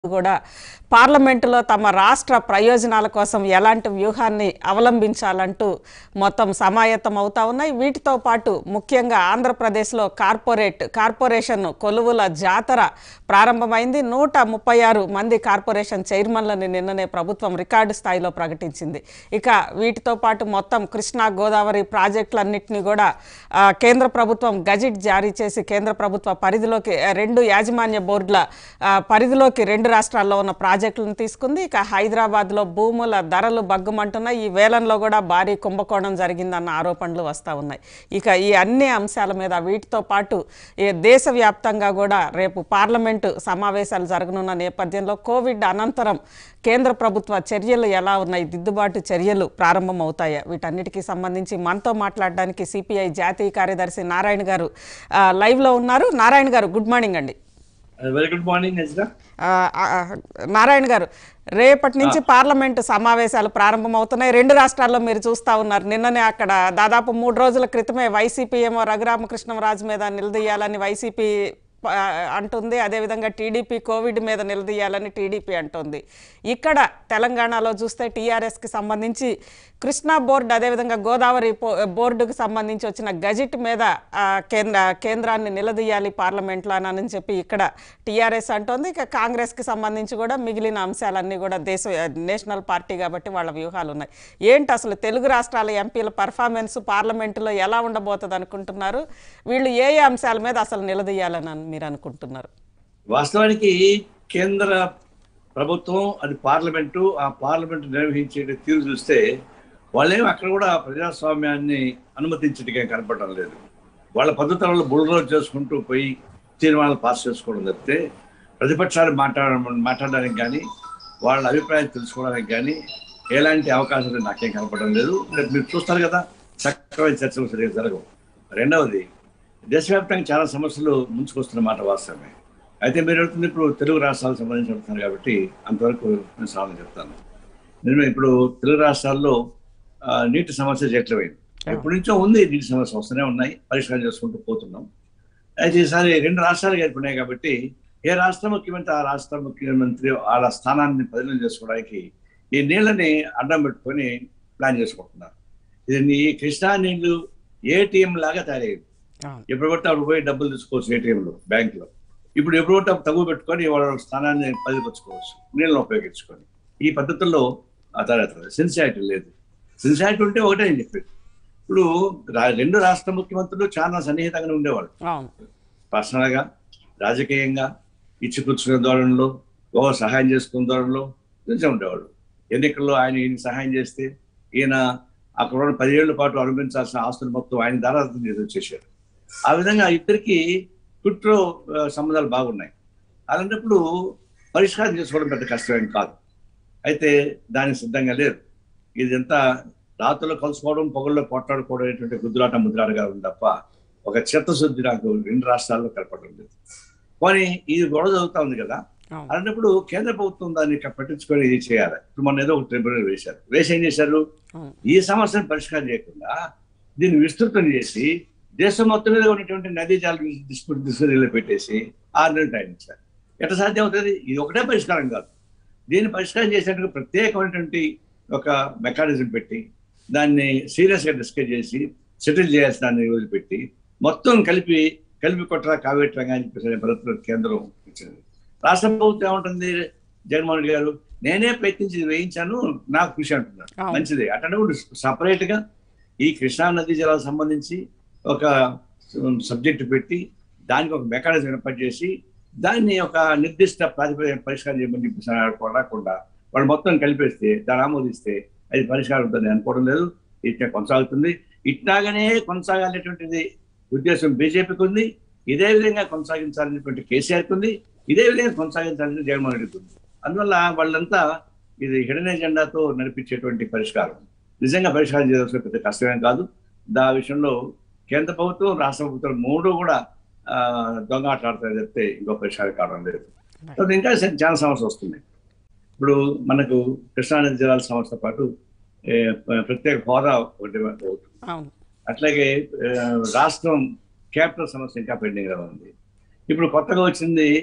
కూడా పార్లమెంటులో తమ రాష్ట్ర ప్రయోజనాల కోసం ఎలాంటి వ్యూహాన్ని అవలంబించాలంటూ మొత్తం సమాయత్తం అవుతా ఉన్నాయి వీటితో పాటు ముఖ్యంగా ఆంధ్రప్రదేశ్లో కార్పొరేట్ కార్పొరేషన్ కొలువుల జాతర ప్రారంభమైంది నూట ముప్పై ఆరు మంది కార్పొరేషన్ చైర్మన్లని నిన్ననే ప్రభుత్వం రికార్డు స్థాయిలో ప్రకటించింది ఇక వీటితో పాటు మొత్తం కృష్ణా గోదావరి ప్రాజెక్టులన్నింటినీ కూడా ఆ, కేంద్ర ప్రభుత్వం గజెట్ జారీ చేసి కేంద్ర ప్రభుత్వ పరిధిలోకి ఆ, రెండు యాజమాన్య బోర్డుల ఆ, పరిధిలోకి రెండు రాష్ట్రాల్లో ఉన్న ప్రాజెక్టులను తీసుకుంది ఇక హైదరాబాద్లో భూముల ధరలు బగ్గుమంటున్నాయి ఈ వేలంలో కూడా భారీ కుంభకోణం జరిగిందన్న ఆరోపణలు వస్తూ ఉన్నాయి ఇక ఈ అన్ని అంశాల మీద వీటితో పాటు ఈ దేశవ్యాప్తంగా కూడా రేపు పార్లమెంటు సమావేశాలు జరగనున్న నేపథ్యంలో కోవిడ్ అనంతరం కేంద్ర ప్రభుత్వ చర్యలు ఎలా ఉన్నాయి దిద్దుబాటు చర్యలు ప్రారంభమవుతాయా వీటన్నిటికీ సంబంధించి మనతో మాట్లాడడానికి సిపిఐ జాతీయ కార్యదర్శి నారాయణ గారు ఆ, లైవ్లో ఉన్నారు నారాయణ గారు గుడ్ మార్నింగ్ అండి వెరీ గుడ్ మార్నింగ్ నజిరా ఆ, ఆ, నారాయణ గారు రేపటి నుంచి పార్లమెంటు సమావేశాలు ప్రారంభమవుతున్నాయి రెండు రాష్ట్రాల్లో మీరు చూస్తా ఉన్నారు నిన్ననే అక్కడ దాదాపు మూడు రోజుల క్రితమే వైసీపీ ఏమో రఘురామకృష్ణరాజు మీద నిలదీయాలని వైసీపీ ప- అంటుంది అదేవిధంగా టీడీపీ కోవిడ్ మీద నిలదీయాలని టీడీపీ అంటుంది ఇక్కడ తెలంగాణలో చూస్తే టీఆర్ఎస్కి సంబంధించి కృష్ణా బోర్డు అదేవిధంగా గోదావరి పో- బోర్డుకు సంబంధించి వచ్చిన గజెట్ మీద ఆ, కేంద్ర కేంద్రాన్ని నిలదీయాలి పార్లమెంట్లో అని చెప్పి ఇక్కడ టీఆర్ఎస్ అంటోంది ఇక కాంగ్రెస్కి సంబంధించి కూడా మిగిలిన అంశాలన్నీ కూడా దేశ నేషనల్ పార్టీ కాబట్టి వాళ్ళ వ్యూహాలు ఉన్నాయి ఏంటి అసలు తెలుగు రాష్ట్రాల ఎంపీల పర్ఫార్మెన్స్ పార్లమెంటులో ఎలా ఉండబోతుంది అనుకుంటున్నారు వీళ్ళు ఏ ఏ అంశాల మీద అసలు నిలదీయాలని అన్- మీరు అనుకుంటున్నారు వాస్తవానికి కేంద్ర ప్రభుత్వం అది పార్లమెంటు ఆ పార్లమెంట్ నిర్వహించే తీరు చూస్తే వాళ్ళేం అక్కడ కూడా ప్రజాస్వామ్యాన్ని అనుమతించడానికి కనపడడం లేదు వాళ్ళ పద్ధతులలో బుల్రోజ్ చేసుకుంటూ పోయి తీర్మానాలు పాస్ చేసుకోవడం తప్పితే ప్రతిపక్షాలు మాట్లాడ మాట్లాడడానికి కానీ వాళ్ళ అభిప్రాయం తెలుసుకోవడానికి కానీ ఎలాంటి అవకాశాలు నాకేం కనపడడం లేదు రేపు మీరు చూస్తారు కదా చక్కమైన చర్చలు సరిగ్గా జరగవు రెండవది దేశవ్యాప్తంగా చాలా సమస్యలు ముంచుకొస్తున్న మాట వాస్తవమే అయితే మీరు అడుగుతుంది ఇప్పుడు తెలుగు రాష్ట్రాలకు సంబంధించి అడుగుతున్నారు కాబట్టి అంతవరకు నేను సమాధానం చెప్తాను నేను ఇప్పుడు తెలుగు రాష్ట్రాల్లో ఆ, నీటి సమస్య జట్లమైంది ఎప్పటి నుంచో ఉంది నీటి సమస్య వస్తూనే ఉన్నాయి పరిష్కారం చేసుకుంటూ పోతున్నాం అయితే ఈసారి రెండు రాష్ట్రాలు ఏర్పడినాయి కాబట్టి ఏ రాష్ట్ర ముఖ్యమంత్రి ఆ రాష్ట్ర ముఖ్యమంత్రి వాళ్ళ స్థానాన్ని బదిలీ చేసుకోవడానికి ఈ నీళ్ళని అడ్డం పెట్టుకొని ప్లాన్ చేసుకుంటున్నారు ఇది ఈ కృష్ణా నీళ్లు ఏటీఎం లాగా తయారయ్యింది ఎప్పుడు పడితే అప్పుడు పోయి డబ్బులు తీసుకోవచ్చు ఏటీఎంలో బ్యాంకులో ఇప్పుడు ఎప్పుడు పడితే అప్పుడు తగ్గు పెట్టుకొని వాళ్ళ స్థానాన్ని పదిపరచుకోవచ్చు నీళ్ళని ఉపయోగించుకొని ఈ పద్ధతుల్లో ఆ తర్వాత సిన్సియారిటీ లేదు సిన్సియారిటీ ఉంటే ఒకటే అని చెప్పేది ఇప్పుడు రా- రెండు రాష్ట్ర ముఖ్యమంత్రులు చాలా సన్నిహితంగానే ఉండేవాళ్ళు అవును పర్సనల్గా రాజకీయంగా ఇచ్చిపుచ్చుకునే ధోరణిలో ఓ సహాయం చేసుకునే ధోరణిలో నిలిచి ఉండేవాడు ఎన్నికల్లో ఆయన ఈయన సహాయం చేస్తే ఈయన అక్కడ ఉన్న పదిహేళ్ల పాటు అనుభవించాల్సిన ఆస్తులు మొత్తం ఆయన ద్వారా చేసి వచ్చేసారు ఆ విధంగా ఇద్దరికి కుట్రో ఆ, సంబంధాలు బాగున్నాయి అలాంటప్పుడు పరిష్కారం చేసుకోవడం పెద్ద కష్టమేం కాదు అయితే దానికి సిద్ధంగా లేరు ఇదంతా రాత్రుల్లో కలుసుకోవడం పొగల్లో కొట్లాడుకోవడం అనేటువంటి గుద్దులాట ముద్రాటగా ఉంది తప్ప ఒక చిత్తశుద్ధి నాకు రెండు రాష్ట్రాల్లో కనపడడం లేదు కానీ ఇది గొడవ జరుగుతా ఉంది కదా అవును అలాంటప్పుడు కేంద్ర ప్రభుత్వం దాన్ని ఇక పట్టించుకొని ఇది చేయాలి ఇప్పుడు మొన్న ఏదో ఒక ట్రిబ్యునల్ వేశారు వేసి ఏం చేశారు అవును ఈ సమస్యను పరిష్కారం చేయకుండా దీన్ని విస్తృతం చేసి దేశం మొత్తం మీద ఉన్నటువంటి నదీ జల డిస్ప్యూట్ తీసుకుని పెట్టేసి ఆరు నెలలు టైం ఇచ్చారు ఎట్లా సాధ్యం అవుతుంది ఇది ఒకటే పరిష్కారం కాదు దీన్ని పరిష్కారం చేసేందుకు ప్రత్యేకమైనటువంటి ఒక మెకానిజం పెట్టి దాన్ని సీరియస్ గా డిస్కస్ చేసి సెటిల్ చేయాల్సిన దాన్ని వదిలిపెట్టి మొత్తం కలిపి కలిపి కొట్టరా కావేట్రా అని చెప్పేసి ప్రభుత్వం కేంద్రం ఇచ్చింది రాష్ట్ర ప్రభుత్వం ఏముంటుంది జగన్మోహన్ రెడ్డి గారు నేనే ప్రయత్నించి ఇది వేయించాను నాకు కృషి అంటున్నాడు అవును. మంచిది అటప్పుడు సపరేట్ గా ఈ కృష్ణా నదీ జలాలకు సంబంధించి ఒక సబ్జెక్ట్ పెట్టి దానికి ఒక మెకానిజం ఏర్పాటు చేసి దాన్ని ఒక నిర్దిష్ట ప్రాతిపదిక పరిష్కారం చేయమని చెప్పేసి అడగకుండా వాళ్ళు మొత్తం కలిపేస్తే దాన్ని ఆమోదిస్తే అది పరిష్కారం ఉంటుంది అనుకోవడం లేదు ఇట్లా కొనసాగుతుంది ఇట్లాగనే కొనసాగాలనేటువంటిది ఉద్దేశం బీజేపీకి ఉంది ఇదే విధంగా కొనసాగించాలనేటువంటి కేసీఆర్కి ఉంది ఇదే విధంగా కొనసాగించాలని జగన్మోహన్ రెడ్డికి ఉంది అందువల్ల వాళ్ళంతా ఇది హిడెన్ ఎజెండాతో నడిపించేటువంటి పరిష్కారం నిజంగా పరిష్కారం చేయాల్సిన పెద్ద కష్టమేం కాదు దా విషయంలో కేంద్ర ప్రభుత్వం రాష్ట్ర ప్రభుత్వం మూడు కూడా ఆ, దొంగ ఆట ఆడతాయని చెప్తే ఇంకో పరిష్కారం కావడం లేదు తర్వాత ఇంకా చాలా సమస్య వస్తుంది ఇప్పుడు మనకు కృష్ణానది జిల్లాల సమస్యతో పాటు ఏ, ప్రత్యేక హోదా ఒకటి ఒకటి అవును అట్లాగే ఆ, రాష్ట్రం క్యాపిటల్ సమస్య ఇంకా పెండింగ్ గా ఉంది ఇప్పుడు కొత్తగా వచ్చింది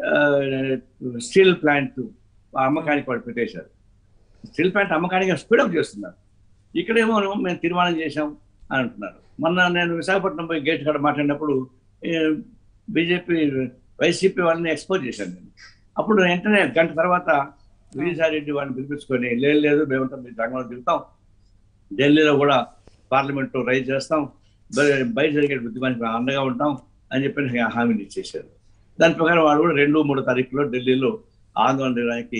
స్టీల్ ప్లాంట్ అమ్మకానికి వాడు పెట్టేశారు స్టీల్ ప్లాంట్ అమ్మకానికి స్పీడప్ చేస్తున్నారు ఇక్కడేమో మేము తీర్మానం చేశాం అని అంటున్నారు మొన్న నేను విశాఖపట్నం పోయి గేట్ కాడ మాట్లాడినప్పుడు బీజేపీ వైసీపీ వాళ్ళని ఎక్స్పోజ్ చేశాను నేను అప్పుడు వెంటనే గంట తర్వాత విజయసాయిరెడ్డి వాళ్ళని పిలిపించుకొని లేదు లేదు మేమంతా మీ రంగంలో దిగుతాం ఢిల్లీలో కూడా పార్లమెంట్ రైజ్ చేస్తాం బయ- బయట జరిగే బుద్ధిమానికి అండగా ఉంటాం అని చెప్పి హామీని ఇచ్చేశారు దాని ప్రకారం వాళ్ళు కూడా రెండు మూడు తారీఖులో ఢిల్లీలో ఆందోళన చేయడానికి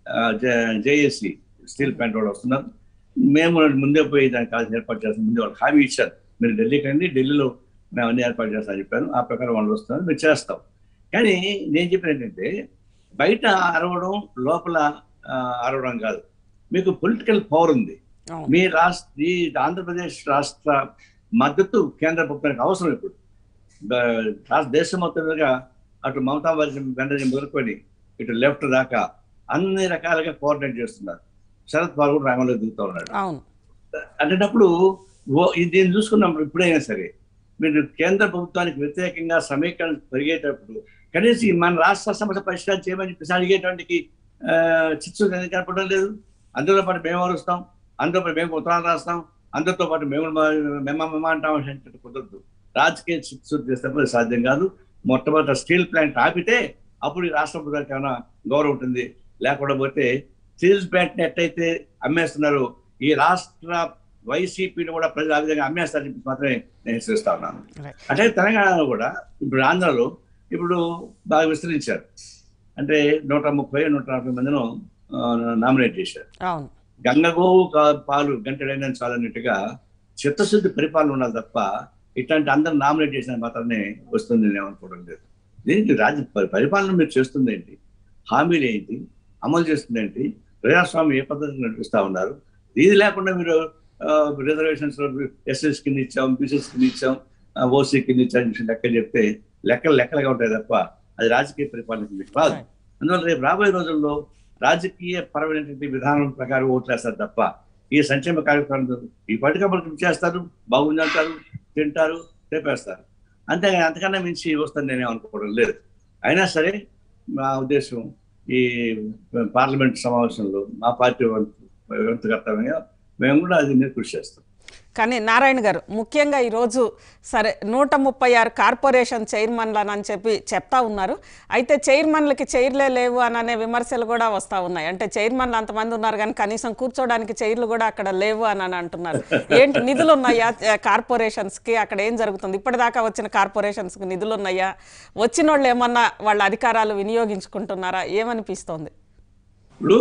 జేఏసీ స్టీల్ ప్లాంట్ వాళ్ళు వస్తున్నారు మేము ముందే పోయి దానికి కావాల్సిన ఏర్పాటు చేస్తాం ముందే వాళ్ళు హామీ ఇచ్చారు మీరు ఢిల్లీకి రండి ఢిల్లీలో మేము అన్ని ఏర్పాటు చేస్తామని చెప్పాను ఆ ప్రకారం వాళ్ళు వస్తున్నారు మేము చేస్తాం కానీ నేను చెప్పిన ఏంటంటే బయట అరవడం లోపల ఆ, అరవడం కాదు మీకు పొలిటికల్ పవర్ ఉంది అవును మీ రాష్ట్ర ఈ ఆంధ్రప్రదేశ్ రాష్ట్ర మద్దతు కేంద్ర ప్రభుత్వానికి అవసరం ఇప్పుడు ద- రాష్ట్ర దేశం మొత్తం మీద అటు మమతా బెనర్జీ మొదలుకొని ఇటు లెఫ్ట్ దాకా అన్ని రకాలుగా కోఆర్డినేట్ చేస్తున్నారు శరద్ పవార్ కూడా రంగంలో దిగుతూ ఉన్నాడు అవును అనేటప్పుడు ఓ ఇది దీన్ని చూసుకున్నప్పుడు ఇప్పుడైనా సరే మీరు కేంద్ర ప్రభుత్వానికి వ్యతిరేకంగా సమీకరణ పెరిగేటప్పుడు కనీసం ఈ మన రాష్ట్ర సమస్య పరిష్కారం చేయమని చెప్పేసి అడిగేటువంటి ఆ, చిచ్చు ఎందుకు కనపడడం లేదు అందరితో పాటు మేము అరుస్తాం అందరితో పాటు మేము ఉత్తరాలు రాస్తాం అందరితో పాటు మేము మెమ్మ మెమ్మ అంటాం అంటే కుదరదు రాజకీయ చిచ్చు చేసినప్పుడు సాధ్యం కాదు మొట్టమొదటి స్టీల్ ప్లాంట్ ఆపితే అప్పుడు ఈ రాష్ట్ర ప్రభుత్వానికి ఏమైనా గౌరవం ఉంటుంది లేకుండా పోతే స్టీల్ ప్లాంట్ ని ఎట్టయితే అమ్మేస్తున్నారో ఈ రాష్ట్ర వైసీపీని కూడా ప్రజలు ఆ విధంగా అమ్మేస్తారని చెప్పి మాత్రమే నేను హెచ్చరిస్తా ఉన్నాను Right. అట్లాగే తెలంగాణలో కూడా ఇప్పుడు ఆంధ్రలో ఇప్పుడు బాగా విస్తరించారు అంటే నూట ముప్పై నూట నలభై మందిను నామినేట్ చేశారు అవును గంగగోవు కా- పాలు గంటడైనా చాలన్నట్టుగా చిత్తశుద్ధి పరిపాలన ఉండాలి తప్ప ఇట్లాంటి అందరు నామినేట్ చేసిన మాత్రమే వస్తుంది నేను అనుకోవడం లేదు దీనికి రాజ్య పరి- పరిపాలన మీరు చేస్తుంది ఏంటి హామీలు ఏంటి అమలు చేస్తుంది ఏంటి ప్రజాస్వామ్యం ఏ పద్ధతిలో నడిపిస్తా ఉన్నారు ఇది లేకుండా మీరు రిజర్వేషన్స్ ఎస్ఎస్ కింద ఇచ్చాం బీసీఎస్ కింద ఇచ్చాం ఓసీ కింద ఇచ్చాం అని చెప్పి లెక్క చెప్తే లెక్కలు లెక్కలుగా ఉంటాయి తప్ప అది రాజకీయ పరిపాలన కిందకి రాదు Right. అందువల్ల రేపు రాబోయే రోజుల్లో రాజకీయ పరమైనటువంటి విధానం ప్రకారం ఓట్లేస్తారు తప్ప ఈ సంక్షేమ కార్యక్రమం ఈ పట్టుకబడి చేస్తారు బాగుంది అంటారు తింటారు రేపేస్తారు అంతే అంతకన్నా మించి వస్తుంది నేనే అనుకోవడం లేదు అయినా సరే మా ఉద్దేశం ఈ పార్లమెంట్ సమావేశంలో మా పార్టీ వంతు వంతు కర్తవ్యంగా మేము కూడా అది మీద కృషి చేస్తాం కానీ నారాయణ గారు ముఖ్యంగా ఈరోజు సరే నూట ముప్పై ఆరు కార్పొరేషన్ చైర్మన్లని చెప్పి చెప్తా ఉన్నారు అయితే చైర్మన్లకి చైర్లే లేవు అని అనే విమర్శలు కూడా వస్తూ ఉన్నాయి అంటే చైర్మన్లు అంతమంది ఉన్నారు కానీ కనీసం కూర్చోడానికి చైర్లు కూడా అక్కడ లేవు అని అని అంటున్నారు ఏంటి నిధులు ఉన్నాయా ఆ, కార్పొరేషన్స్కి అక్కడ ఏం జరుగుతుంది ఇప్పటిదాకా వచ్చిన కార్పొరేషన్స్కి నిధులు ఉన్నాయా వచ్చిన వాళ్ళు ఏమన్నా వాళ్ళ అధికారాలు వినియోగించుకుంటున్నారా ఏమనిపిస్తోంది ఇప్పుడు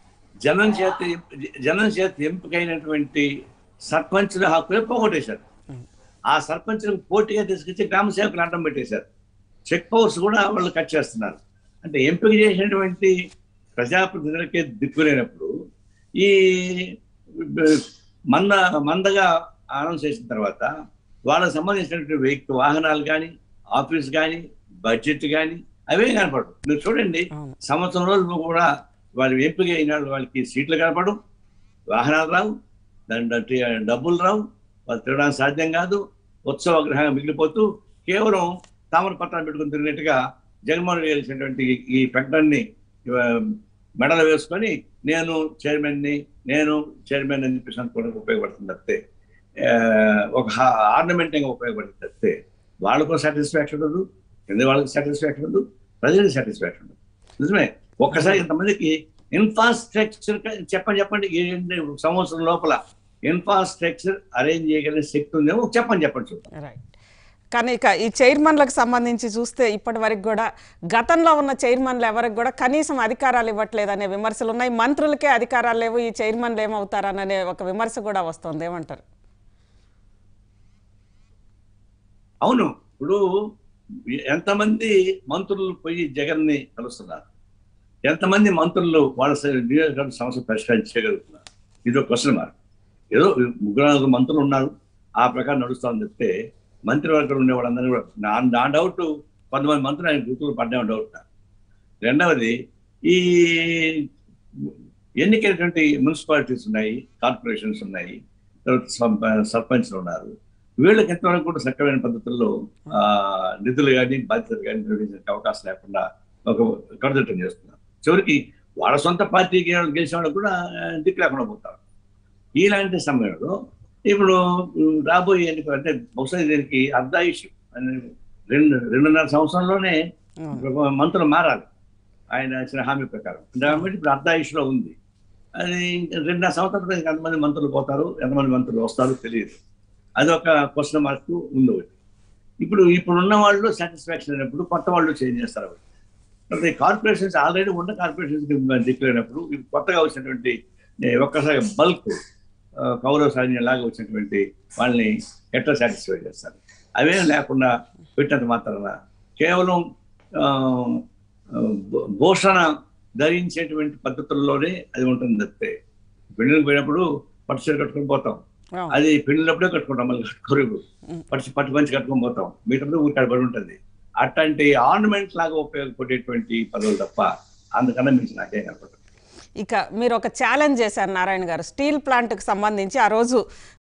జనం చేత జనం చేత ఎంపికైనటువంటి సర్పంచుల హక్కులే పోగొట్టేశారు ఆ సర్పంచులకు పోటీగా తీసుకొచ్చి గ్రామ సేవకులు అడ్డం పెట్టేశారు చెక్ పవర్స్ కూడా వాళ్ళు కట్ చేస్తున్నారు అంటే ఎంపిక చేసినటువంటి ప్రజాప్రతినిధులకే దిక్కులేనప్పుడు ఈ మంద మందగా అనౌన్స్ చేసిన తర్వాత వాళ్ళకి సంబంధించినటువంటి వెహికల్ వాహనాలు కానీ ఆఫీస్ కానీ బడ్జెట్ కానీ అవే కనపడవు మీరు చూడండి అవును సంవత్సరం రోజులు కూడా వాళ్ళు ఎంపిక అయిన వాళ్ళు వాళ్ళకి సీట్లు కనపడు వాహనాలు రావు దాని బట్టి డబ్బులు రావు వాళ్ళు తిరగడానికి సాధ్యం కాదు ఉత్సవ గ్రహంగా మిగిలిపోతూ కేవలం తామర పత్రాలు పెట్టుకుని తిరిగినట్టుగా జగన్మోహన్ రెడ్డి చేసినటువంటి ఈ ప్రకటనని ఆ, మెడలు వేసుకొని నేను చైర్మన్ని నేను చైర్మన్ అని చెప్పేసి అనుకోవడానికి ఉపయోగపడుతుంది తప్పితే ఆ, ఒక ఆర్నమెంటింగ్ ఉపయోగపడుతుంది తప్పితే వాళ్ళకు సాటిస్ఫాక్షన్ ఉండదు కింద వాళ్ళకి సాటిస్ఫాక్షన్ ఉండదు ప్రజలకు సాటిస్ఫాక్షన్ ఉండదు నిజమే ఒక్కసారి ఇంతమందికి ఇన్ఫ్రాస్ట్రక్చర్ చెప్పండి చెప్పండి ఈ రెండు సంవత్సరం లోపల ఇన్ఫ్రాస్ట్రక్చర్ అరేంజ్ చేయగలిగే శక్తి ఉందేమో చెప్పండి చెప్పండి చూద్దాం రైట్ కానీ ఇక ఈ చైర్మన్లకు సంబంధించి చూస్తే ఇప్పటి వరకు కూడా గతంలో ఉన్న చైర్మన్లు ఎవరికి కూడా కనీసం అధికారాలు ఇవ్వట్లేదనే విమర్శలు ఉన్నాయి మంత్రులకే అధికారాలు లేవు ఈ చైర్మన్లు ఏమవుతారననే ఒక విమర్శ కూడా వస్తుంది ఏమంటారు అవును ఇప్పుడు ఎంతమంది మంత్రులు పోయి జగన్ ని కలుస్తున్నారు ఎంతమంది మంత్రులు వాళ్ళ స- నియోజకవర్గ సమస్య పరిష్కరించగలుగుతున్నారు ఇది ఒక క్వశ్చన్ మార్క్ ఏదో ముగ్గురు నలుగురు మంత్రులు ఉన్నారు ఆ ప్రకారం నడుస్తామని చెప్తే మంత్రివర్గంలో ఉండే వాళ్ళందరూ కూడా నా నా డౌట్ కొంతమంది మంత్రులు ఆయన గుర్తులు పడ్డామని డౌట్ నాకు. రెండవది ఈ ఎన్నికైనటువంటి మున్సిపాలిటీస్ ఉన్నాయి కార్పొరేషన్స్ ఉన్నాయి తర్వాత సర్ప- సర్పంచ్లు ఉన్నారు వీళ్ళకి ఎంతవరకు కూడా సక్రమైన పద్ధతుల్లో ఆ, నిధులు కానీ బాధ్యతలు కానీ నిర్వహించడానికి అవకాశం లేకుండా ఒక కడదట్టం చేస్తున్నారు చివరికి వాళ్ళ సొంత పార్టీకి గెలిచిన వాళ్ళు కూడా ఆ, దిక్కు లేకుండా పోతారు ఇలాంటి సమయంలో ఇప్పుడు ఉమ్, రాబోయే ఎన్నికలు అంటే బహుశా దీనికి అర్ధాయుష్ రెండు రెండున్నర సంవత్సరంలోనే అవును. మంత్రులు మారాలి ఆయన ఇచ్చిన హామీ ప్రకారం కాబట్టి ఇప్పుడు అర్ధాయుష్లో ఉంది అది రెండున్నర సంవత్సరాల తర్వాత ఎంతమంది మంత్రులు పోతారు ఎంతమంది మంత్రులు వస్తారో తెలియదు అది ఒక క్వశ్చన్ మార్క్ ఉంది ఒకటి ఇప్పుడు ఇప్పుడు ఉన్న వాళ్ళు సాటిస్ఫాక్షన్ అయినప్పుడు కొత్త వాళ్ళు చేంజ్ చేస్తారు అవి కాబట్టి కార్పొరేషన్స్ ఆల్రెడీ ఉన్న కార్పొరేషన్స్ దిక్కులేనప్పుడు ఇప్పుడు కొత్తగా వచ్చినటువంటి ఏ, ఒక్కసారి బల్క్ కౌరవ సైన్యం లాగా వచ్చినటువంటి వాళ్ళని ఎట్లా సాటిస్ఫై చేస్తారు అవేం లేకుండా పెట్టినంత మాత్రాన కేవలం ఆ, ఆ, భూ- భూషణ ధరించేటువంటి పద్ధతుల్లోనే అది ఉంటుంది తప్పితే పెళ్ళికి పోయినప్పుడు పట్టు చీర కట్టుకొని పోతాం అవును. అది పెళ్ళినప్పుడే కట్టుకుంటాం మళ్ళీ కట్టుకోరు పట్టు పట్టు పంచి కట్టుకొని పోతాం మీటప్పుడు ఊరికాడ పడి ఉంటుంది అట్లాంటి ఆర్నమెంట్ లాగా ఉపయోగపడేటువంటి పదవులు తప్ప అందుకన్నా మించి నాకేం కనపడదు ఇక మీరు ఒక ఛాలెంజ్ చేశారు నారాయణ గారు స్టీల్ ప్లాంట్కి సంబంధించి ఆ రోజు